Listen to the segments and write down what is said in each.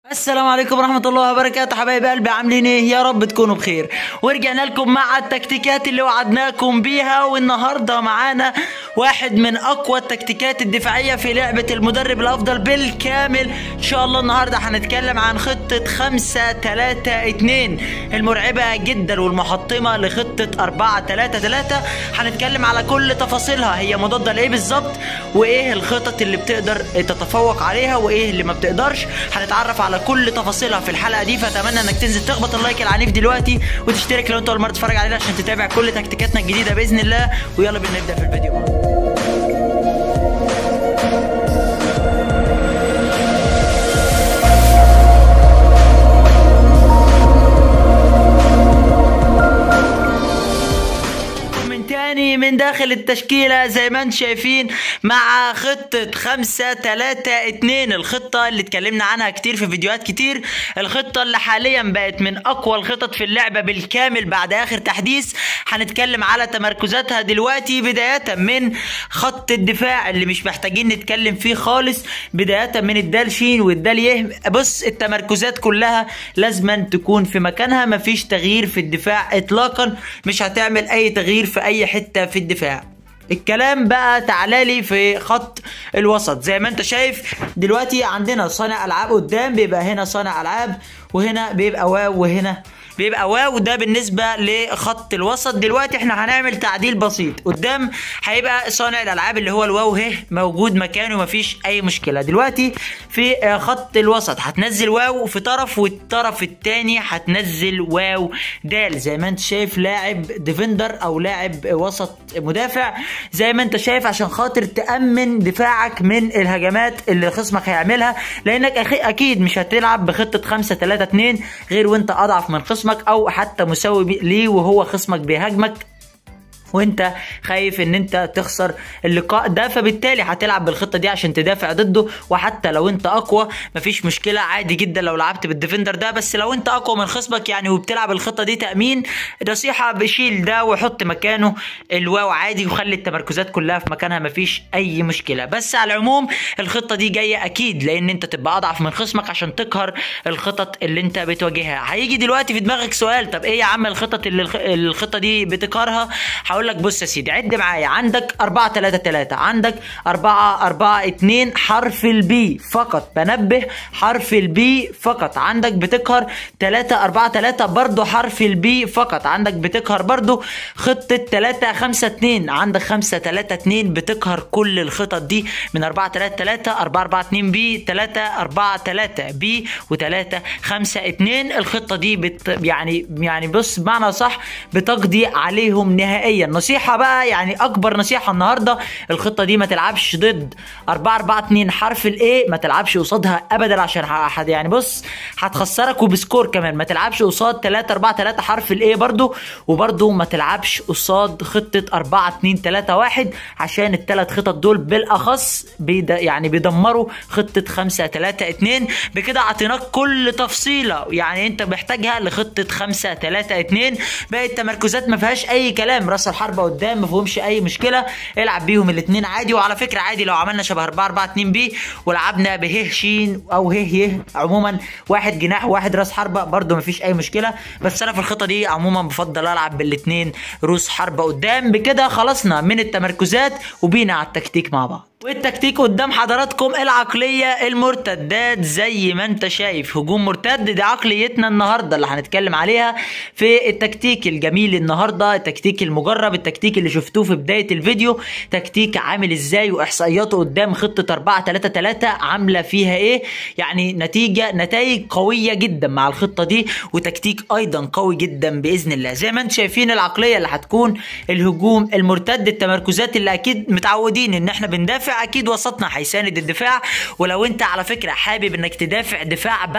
السلام عليكم ورحمة الله وبركاته حبايب قلبي عاملين ايه يا رب تكونوا بخير ورجعنا لكم مع التكتيكات اللي وعدناكم بيها والنهاردة معانا واحد من اقوى التكتيكات الدفاعية في لعبة المدرب الافضل بالكامل ان شاء الله النهاردة هنتكلم عن خطة خمسة تلاتة اتنين المرعبة جدا والمحطمة لخطة اربعة تلاتة تلاتة هنتكلم على كل تفاصيلها هي مضادة لايه بالظبط وايه الخطط اللي بتقدر تتفوق عليها وايه اللي ما بتقدرش هنتعرف على كل تفاصيلها في الحلقه دي فاتمنى انك تنزل تخبط اللايك العنيف دلوقتي وتشترك لو انت اول مره تتفرج علينا عشان تتابع كل تكتيكاتنا الجديده باذن الله ويلا بينا نبدا في الفيديو من تاني من داخل التشكيلة زي ما انتم شايفين مع خطة خمسة تلاتة اتنين الخطة اللي اتكلمنا عنها كتير في فيديوهات كتير الخطة اللي حاليا بقت من أقوى الخطط في اللعبة بالكامل بعد آخر تحديث هنتكلم على تمركزاتها دلوقتي بداية من خط الدفاع اللي مش محتاجين نتكلم فيه خالص بداية من الدال شين والدال يه بص التمركزات كلها لازما تكون في مكانها مفيش تغيير في الدفاع إطلاقا مش هتعمل أي تغيير في أي حتة في الدفاع الكلام بقى تعالى لي في خط الوسط زي ما انت شايف دلوقتي عندنا صانع العاب قدام بيبقى هنا صانع العاب وهنا بيبقى واو وهنا بيبقى واو ده بالنسبه لخط الوسط دلوقتي احنا هنعمل تعديل بسيط قدام هيبقى صانع الالعاب اللي هو الواو ه موجود مكانه مفيش اي مشكله دلوقتي في آه، خط الوسط هتنزل واو في طرف والطرف التاني هتنزل واو دال زي ما انت شايف لاعب ديفندر او لاعب وسط مدافع زي ما انت شايف عشان خاطر تامن دفاعك من الهجمات اللي خصمك هيعملها لانك أخي اكيد مش هتلعب بخطه 5 3 2 غير وانت اضعف من خصمك او حتى مساوي بي- ليه وهو خصمك بيهاجمك وانت خايف ان انت تخسر اللقاء ده فبالتالي هتلعب بالخطه دي عشان تدافع ضده وحتى لو انت اقوى مفيش مشكله عادي جدا لو لعبت بالديفندر ده بس لو انت اقوى من خصمك يعني وبتلعب الخطه دي تامين نصيحه بشيل ده وحط مكانه الواو عادي وخلي التمركزات كلها في مكانها مفيش اي مشكله بس على العموم الخطه دي جايه اكيد لان انت تبقى اضعف من خصمك عشان تقهر الخطط اللي انت بتواجهها هيجي دلوقتي في دماغك سؤال طب ايه يا عم الخطط اللي الخ- الخطه دي بتقهرها هقول لك بص يا سيدي عد معايا عندك 4 3 3 عندك 4 4 2 حرف البي فقط بنبه حرف البي فقط عندك بتقهر 3 4 3 برضو حرف البي فقط عندك بتقهر برضو خطة 3 5 2 عندك 5 3 2 بتقهر كل الخطط دي من 4 3 3 4 4 2 بي 3 4 3 بي و3 5 2 الخطة دي بت يعني يعني بص بمعنى صح بتقضي عليهم نهائيا نصيحة بقى يعني أكبر نصيحة النهاردة الخطة دي ما تلعبش ضد 4 4 2 حرف الاي ما تلعبش قصادها أبدا عشان ه- ه- يعني بص هتخسرك وبسكور كمان ما تلعبش قصاد 3 4 3 حرف الاي برضو وبرضو ما تلعبش قصاد خطة 4 2 3 1 عشان الثلاث خطط دول بالأخص بيد يعني بيدمروا خطة 5 3 2 بكده اعطيناك كل تفصيلة يعني انت محتاجها لخطة 5 3 2 باقي التمركزات ما فيهاش اي كلام راس الحربة قدام ما فيهمش اي مشكلة العب بيهم الاثنين عادي وعلى فكرة عادي لو عملنا شبه 4 4 2 بي ولعبنا به شين او هه يه عموما واحد جناح وواحد راس حربة برضو ما فيش اي مشكلة بس انا في الخطة دي عموما بفضل العب بالاثنين روس حربة قدام بكده خلصنا من التمركزات وبينا على التكتيك مع بعض والتكتيك قدام حضراتكم العقلية المرتدات زي ما انت شايف هجوم مرتد دي عقليتنا النهاردة اللي هنتكلم عليها في التكتيك الجميل النهاردة التكتيك المجرب التكتيك اللي شفتوه في بداية الفيديو تكتيك عامل ازاي واحصائياته قدام خطة 4 3 3 عاملة فيها ايه يعني نتيجة نتائج قوية جدا مع الخطة دي وتكتيك ايضا قوي جدا باذن الله زي ما انتم شايفين العقلية اللي هتكون الهجوم المرتد التمركزات اللي اكيد متعودين ان احنا بندافع اكيد وسطنا هيساند الدفاع ولو انت على فكرة حابب انك تدافع دفاع بحت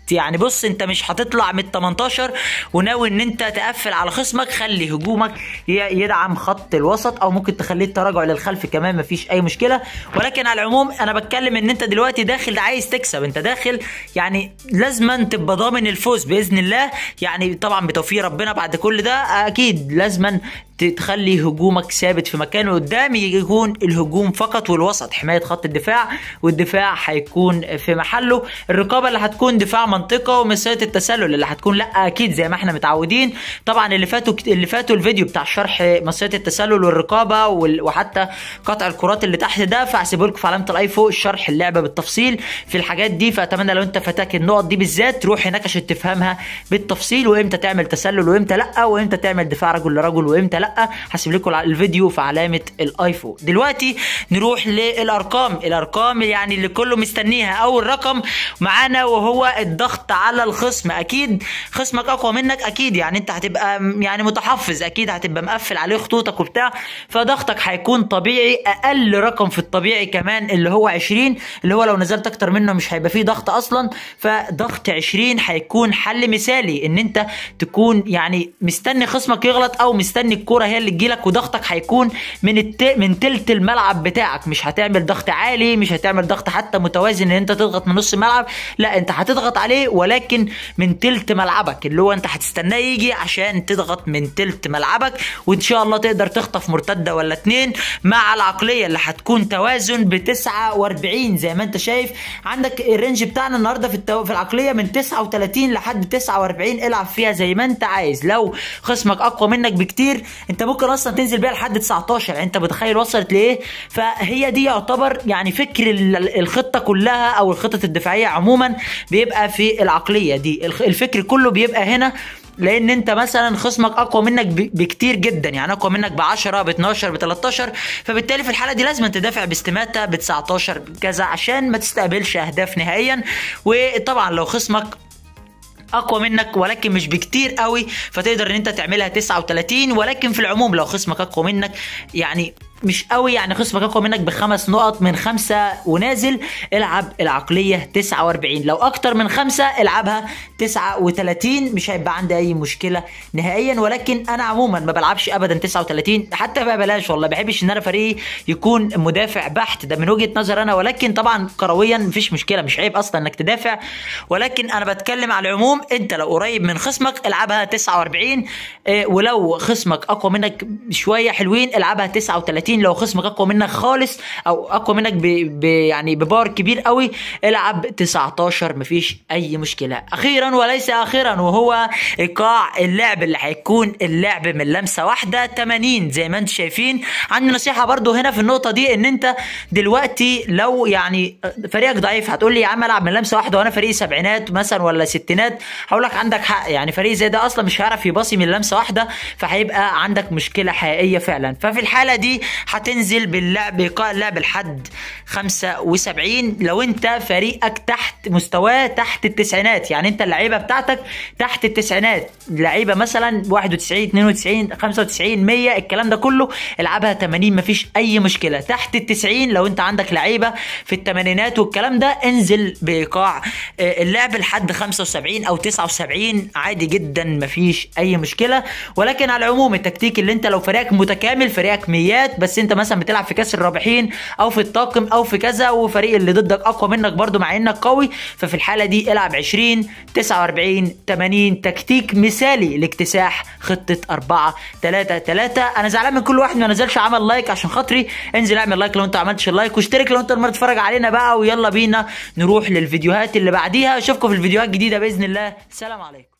يعني بص انت مش هتطلع من ال 18 وناوي ان انت تقفل على خصمك خلي هجومك ي- يدعم خط الوسط او ممكن تخليه التراجع للخلف كمان مفيش اي مشكله ولكن على العموم انا بتكلم ان انت دلوقتي داخل عايز تكسب انت داخل يعني لازما تبقى ضامن الفوز باذن الله يعني طبعا بتوفيق ربنا بعد كل ده اكيد لازما ت- تخلي هجومك ثابت في مكانه قدام يكون الهجوم فقط والوسط حمايه خط الدفاع والدفاع هيكون في محله الرقابه اللي هتكون دفاع منطقه ومساله التسلل اللي هتكون لا اكيد زي ما احنا متعودين طبعا اللي فاتوا اللي فاتوا الفيديو بتاع شرح مساله التسلل والرقابه وال- وحتى قطع الكرات اللي تحت ده فهسيبه لكم في علامه الاي فوق الشرح اللعبه بالتفصيل في الحاجات دي فاتمنى لو انت فاتك النقط دي بالذات تروح هناك عشان تفهمها بالتفصيل وامتى تعمل تسلل وامتى لا وامتى تعمل دفاع رجل لرجل وامتى لا هسيب لكم الفيديو في علامه الاي فوق دلوقتي نروح للارقام الارقام يعني اللي كله مستنيها اول رقم معانا وهو الضغط على الخصم اكيد خصمك اقوى منك اكيد يعني انت هتبقى م- يعني متحفظ اكيد هتبقى مقفل عليه خطوطك وبتاع فضغطك هيكون طبيعي اقل رقم في الطبيعي كمان اللي هو 20 اللي هو لو نزلت اكتر منه مش هيبقى فيه ضغط اصلا فضغط 20 هيكون حل مثالي ان انت تكون يعني مستني خصمك يغلط او مستني الكوره هي اللي تجيلك وضغطك هيكون من الت... من تلت الملعب بتاعك مش هتعمل ضغط عالي مش هتعمل ضغط حتى متوازن ان انت تضغط من نص الملعب لا انت هتضغط عليه ولكن من تلت ملعبك اللي هو انت هتستناه يجي عشان تضغط من تلت ملعبك وان شاء الله تقدر تخطف مرتده ولا اتنين مع العقليه اللي هتكون توازن ب 49 زي ما انت شايف عندك الرينج بتاعنا النهارده في التو... في العقليه من 39 لحد 49 العب فيها زي ما انت عايز لو خصمك اقوى منك بكتير انت ممكن اصلا تنزل بيها لحد 19 يعني انت متخيل وصلت لايه فهي دي يعتبر يعني فكر ال- الخطه كلها او الخطط الدفاعيه عموما بيبقى في العقليه دي الخ- الفكر كله بيبقى هنا لان انت مثلا خصمك اقوى منك ب- بكتير جدا يعني اقوى منك ب 10 ب 12 ب 13 فبالتالي في الحاله دي لازم تدافع باستماته ب 19 كذا عشان ما تستقبلش اهداف نهائيا وطبعا لو خصمك اقوى منك ولكن مش بكتير قوي فتقدر ان انت تعملها 39 ولكن في العموم لو خصمك اقوى منك يعني مش قوي يعني خصمك اقوى منك بخمس نقط من خمسة ونازل العب العقلية 49 لو اكتر من خمسة العبها 39 مش هيبقى عندي اي مشكلة نهائيا ولكن انا عموما ما بلعبش ابدا 39 حتى ما بلاش والله بحبش ان انا فريقي يكون مدافع بحت ده من وجهة نظر انا ولكن طبعا كرويا مفيش مشكلة مش عيب اصلا انك تدافع ولكن انا بتكلم على العموم انت لو قريب من خصمك العبها 49 آه، ولو خصمك اقوى منك شويه حلوين العبها 39 لو خصمك اقوى منك خالص او اقوى منك ب... ب... يعني بباور كبير قوي العب 19 مفيش اي مشكله اخيرا وليس اخيرا وهو ايقاع اللعب اللي هيكون اللعب من لمسه واحده 80 زي ما انتم شايفين عندي نصيحه برضو هنا في النقطه دي ان انت دلوقتي لو يعني فريقك ضعيف هتقول لي يا عم العب من لمسه واحده وانا فريقي سبعينات مثلا ولا ستينات هقول لك عندك حق يعني فريق زي ده اصلا مش هيعرف يباصي من لمسه واحده فهيبقى عندك مشكله حقيقيه فعلا ففي الحاله دي هتنزل باللعب بايقاع اللعب لحد 75 لو انت فريقك تحت مستواه تحت التسعينات يعني انت اللعيبه بتاعتك تحت التسعينات لعيبه مثلا 91 92 95 100 الكلام ده كله العبها 80 مفيش اي مشكله تحت ال 90 لو انت عندك لعيبه في الثمانينات والكلام ده انزل بايقاع آه، اللعب لحد 75 او 79 عادي جدا مفيش اي مشكله ولكن على العموم التكتيك اللي انت لو فريقك متكامل فريقك ميات بس انت مثلا بتلعب في كاس الرابحين او في الطاقم او في كذا وفريق اللي ضدك اقوى منك برضو مع انك قوي ففي الحاله دي العب 20 49 80 تكتيك مثالي لاكتساح خطه 4 3 3 انا زعلان من كل واحد ما نزلش عمل لايك عشان خاطري انزل اعمل لايك لو انت ما عملتش اللايك واشترك لو انت اول مره تتفرج علينا بقى ويلا بينا نروح للفيديوهات اللي بعديها اشوفكم في الفيديوهات الجديده باذن الله سلام عليكم